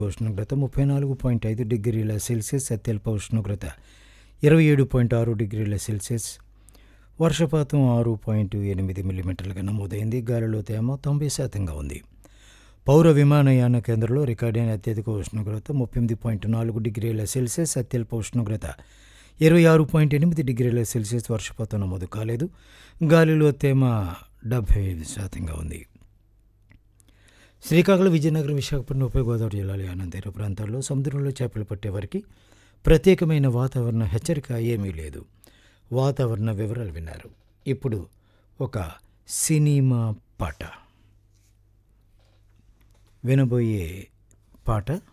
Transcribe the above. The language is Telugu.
ఉష్ణోగ్రత ముప్పై నాలుగు పాయింట్ ఐదు డిగ్రీల సెల్సియస్ అత్యల్ప ఉష్ణోగ్రత ఇరవై ఏడు పాయింట్ ఆరు డిగ్రీల సెల్సియస్ వర్షపాతం ఆరు పాయింట్ ఎనిమిది మిల్లీమీటర్లుగా నమోదైంది గాలిలో తేమ తొంభై శాతంగా ఉంది పౌర విమానయాన కేంద్రంలో రికార్డైన అత్యధిక ఉష్ణోగ్రత ముప్పై ఎనిమిది పాయింట్ నాలుగు డిగ్రీల సెల్సియస్ అత్యల్ప ఉష్ణోగ్రత ఇరవై ఆరు పాయింట్ ఎనిమిది డిగ్రీల సెల్సియస్ వర్షపాతం నమోదు కాలేదు గాలిలో తేమ డెబ్భై ఐదు శాతంగా ఉంది శ్రీకాకుళం విజయనగరం విశాఖపట్నం ఉభయ గోదావరి జిల్లాల యానం తీర ప్రాంతాల్లో సముద్రంలో చేపలు పట్టే వారికి ప్రత్యేకమైన వాతావరణ హెచ్చరిక ఏమీ లేదు వాతావరణ వివరాలు విన్నారు ఇప్పుడు ఒక సినిమా పాట వినబోయే పాట